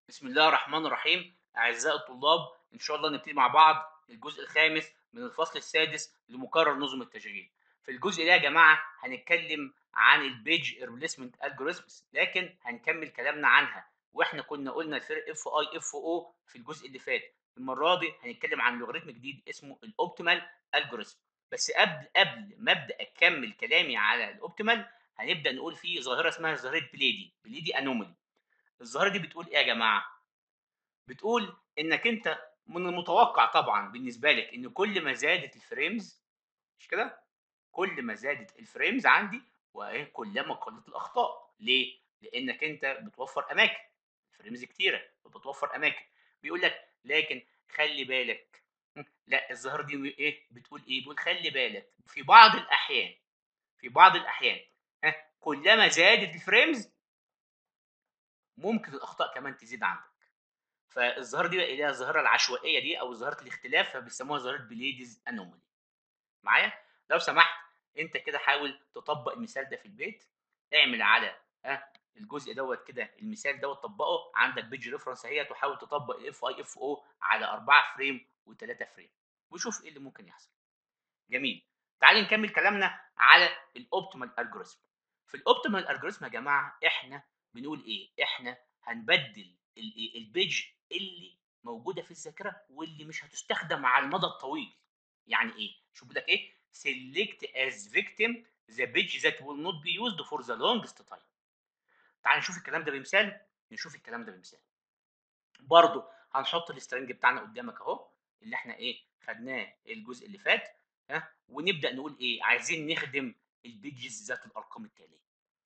بسم الله الرحمن الرحيم أعزائي الطلاب إن شاء الله نبتدي مع بعض الجزء الخامس من الفصل السادس لمقرر نظم التشغيل في الجزء ده يا جماعة هنتكلم عن البيج ريبليسمنت الجوريزمز لكن هنكمل كلامنا عنها واحنا كنا قلنا الفرق اف اي اف او في الجزء اللي فات المرة دي هنتكلم عن لوغاريتم جديد اسمه الاوبتيمال الجوريزم بس قبل قبل ما ابدا اكمل كلامي على الاوبتيمال هنبدا نقول في ظاهره اسمها ظاهره بليدي بليدي انومالي الظاهره دي بتقول ايه يا جماعه بتقول انك انت من المتوقع طبعا بالنسبه لك ان كل ما زادت الفريمز مش كده كل ما زادت الفريمز عندي وايه كلما قلت الاخطاء ليه لانك انت بتوفر اماكن فريمز كتيره وبتوفر اماكن بيقول لك لكن خلي بالك لا الظاهره دي ايه بتقول ايه بتقول خلي بالك في بعض الاحيان في بعض الاحيان ها كلما زادت الفريمز ممكن الاخطاء كمان تزيد عندك فالظاهره دي اللي هي الظاهره العشوائيه دي او ظاهره الاختلاف فبيسموها ظاهره بليدز انومالي معايا لو سمحت انت كده حاول تطبق المثال ده في البيت اعمل على ها الجزء دوت كده المثال دوت طبقه عندك بيج ريفرنس اهي وحاول تطبق الاف اي اف او على 4 فريم و3 فريم وشوف ايه اللي ممكن يحصل جميل تعالي نكمل كلامنا على الاوبتيمال الجوريزم في الاوبتيمال الجوريزم يا جماعه احنا بنقول ايه احنا هنبدل البيج اللي موجوده في الذاكره واللي مش هتستخدم على المدى الطويل يعني ايه شوف لك ايه select as victim the page that will not be used for the longest time تعال نشوف الكلام ده بمثال نشوف الكلام ده بمثال برضو هنحط السترنج بتاعنا قدامك اهو اللي احنا ايه خدناه الجزء اللي فات ها ونبدا نقول ايه عايزين نخدم البيجز ذات الارقام التاليه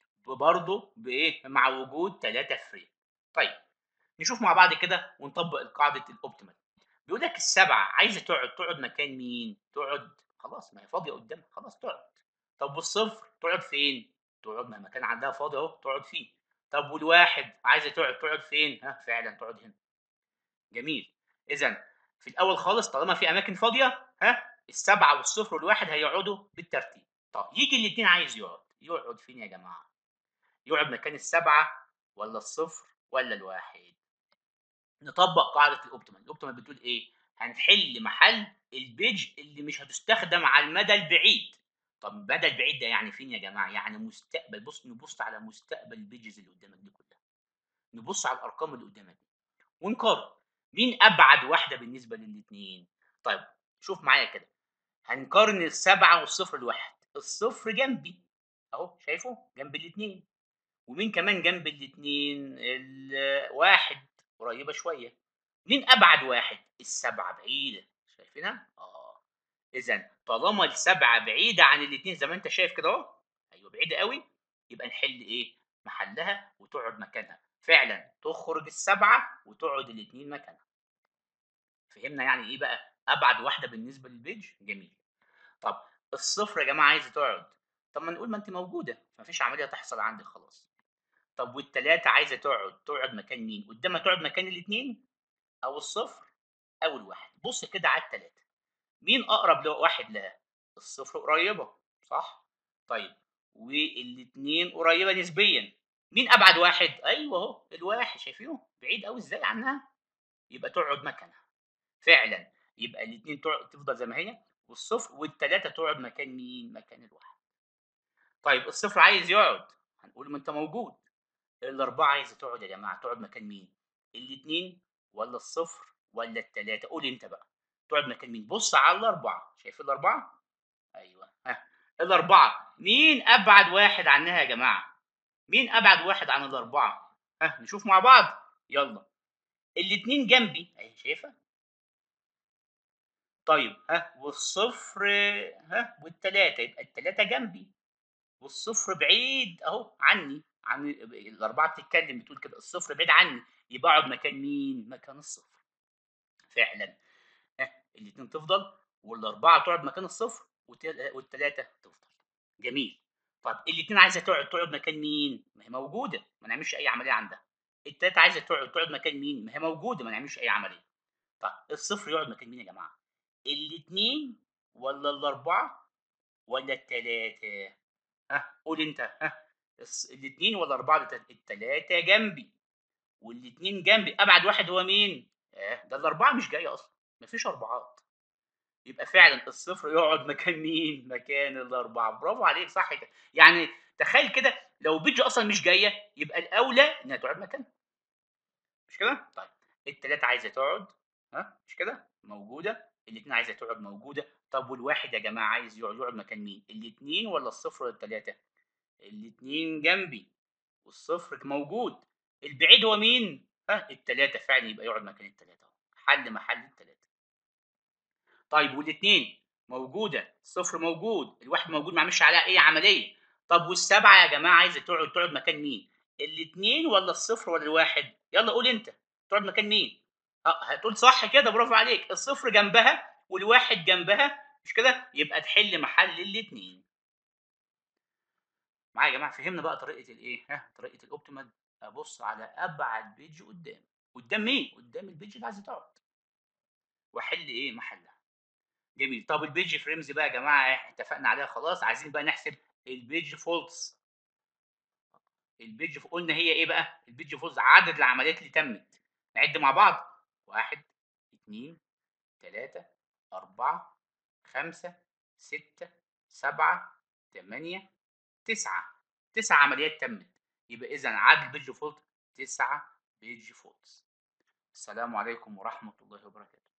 برضه بايه مع وجود 3 فريم طيب نشوف مع بعض كده ونطبق قاعده الاوبتيمال بيقول لك السبعه عايزه تقعد تقعد مكان مين تقعد خلاص ما هي فاضيه قدامك خلاص تقعد طب والصفر تقعد فين تقعد ما مكان عندها فاضي اهو تقعد فيه طب والواحد عايزه تقعد تقعد فين ها فعلا تقعد هنا جميل اذا في الاول خالص طالما في اماكن فاضيه ها السبعه والصفر والواحد هيقعدوا بالترتيب طب يجي الاثنين عايز يقعد يقعد فين يا جماعه يقعد مكان السبعه ولا الصفر ولا الواحد نطبق قاعده الاوبتيمال الاوبتيمال بتقول ايه هنحل محل البيج اللي مش هتستخدم على المدى البعيد طب المدى البعيد ده يعني فين يا جماعه يعني مستقبل بص نبص على مستقبل البيجز اللي قدامك دي كلها نبص على الارقام اللي قدامك دي ونقارن مين ابعد واحده بالنسبه للاثنين طيب شوف معايا كده هنقارن السبعه والصفر الواحد الصفر جنبي اهو شايفه جنب الاثنين ومين كمان جنب الاثنين الواحد قريبه شويه مين ابعد واحد السبعه بعيده شايفينها اه اذا طالما السبعه بعيده عن الاثنين زي ما انت شايف كده اهو ايوه بعيده قوي يبقى نحل ايه محلها وتقعد مكانها فعلا تخرج السبعه وتقعد الاثنين مكانها فهمنا يعني ايه بقى ابعد واحده بالنسبه للبيج جميل طب الصفر يا جماعه عايزه تقعد طب ما نقول ما انت موجوده مفيش عمليه تحصل عندك خلاص طب والتلاته عايزه تقعد تقعد مكان مين قدامها تقعد مكان الاثنين او الصفر او الواحد بص كده على التلاته مين اقرب لواحد لها الصفر قريبه صح طيب والاثنين قريبه نسبيا مين ابعد واحد ايوه اهو الواحد شايفينه بعيد قوي ازاي عنها يبقى تقعد مكانها فعلا يبقى الاثنين تفضل زي ما هي والصفر والثلاثه تقعد مكان مين مكان الواحد طيب الصفر عايز يقعد هنقول ما انت موجود الاربعه عايزه تقعد يا جماعه تقعد مكان مين الاثنين ولا الصفر ولا الثلاثه قول انت بقى تقعد مكان مين بص على الاربعه شايف الاربعه ايوه ها الاربعه مين ابعد واحد عنها يا جماعه مين ابعد واحد عن الاربعه ها نشوف مع بعض يلا الاثنين جنبي اهي شايفه طيب ها والصفر ها والثلاثه يبقى الثلاثه جنبي والصفر بعيد اهو عني عن الاربعه بتتكلم بتقول كده الصفر بعيد عني يبقى اقعد مكان مين مكان الصفر فعلا ها الاثنين تفضل والاربعه تقعد مكان الصفر والثلاثه تفضل جميل طب الاثنين عايزه تقعد تقعد مكان مين ما هي موجوده ما نعملش اي عمليه عندها الثلاثه عايزه تقعد تقعد مكان مين ما هي موجوده ما نعملش اي عمليه طب الصفر يقعد مكان مين يا جماعه الاثنين ولا الاربعه ولا الثلاثه ها قول انت ها الاثنين ولا اربعه الثلاثه جنبي والاتنين جنبي ابعد واحد هو مين؟ اه ده الاربعه مش جايه اصلا مفيش اربعات يبقى فعلا الصفر يقعد مكان مين؟ مكان الاربعه برافو عليك صح كده يعني تخيل كده لو بيج اصلا مش جايه يبقى الاولى انها تقعد مكانها مش كده؟ طيب التلاته عايزه تقعد ها مش كده؟ موجوده الاثنين عايزه تقعد موجوده طب والواحد يا جماعه عايز يقعد يقعد مكان مين؟ الاثنين ولا الصفر ولا الثلاثه؟ الاثنين جنبي والصفر موجود البعيد هو مين؟ ها الثلاثه فعلا يبقى يقعد مكان الثلاثه حل محل الثلاثه طيب والاثنين موجوده الصفر موجود الواحد موجود ما عملش عليها اي عمليه طب والسبعه يا جماعه عايزه تقعد تقعد مكان مين؟ الاثنين ولا الصفر ولا الواحد؟ يلا قول انت تقعد مكان مين؟ اه هتقول صح كده برافو عليك الصفر جنبها والواحد جنبها مش كده يبقى تحل محل الاثنين معايا يا جماعه فهمنا بقى طريقه الايه ها طريقه الاوبتيمال ابص على ابعد بيج قدام قدام مين قدام البيج اللي عايزه تقعد واحل ايه محلها جميل طب البيج فريمز بقى يا جماعه احنا اتفقنا عليها خلاص عايزين بقى نحسب البيج فولتس البيج قلنا هي ايه بقى البيج فولتس عدد العمليات اللي تمت نعد مع بعض واحد اثنين ثلاثة أربعة خمسة ستة سبعة ثمانية تسعة تسع عمليات تمت يبقى إذا عدد بيج فولت تسعة بيج فولتس السلام عليكم ورحمة الله وبركاته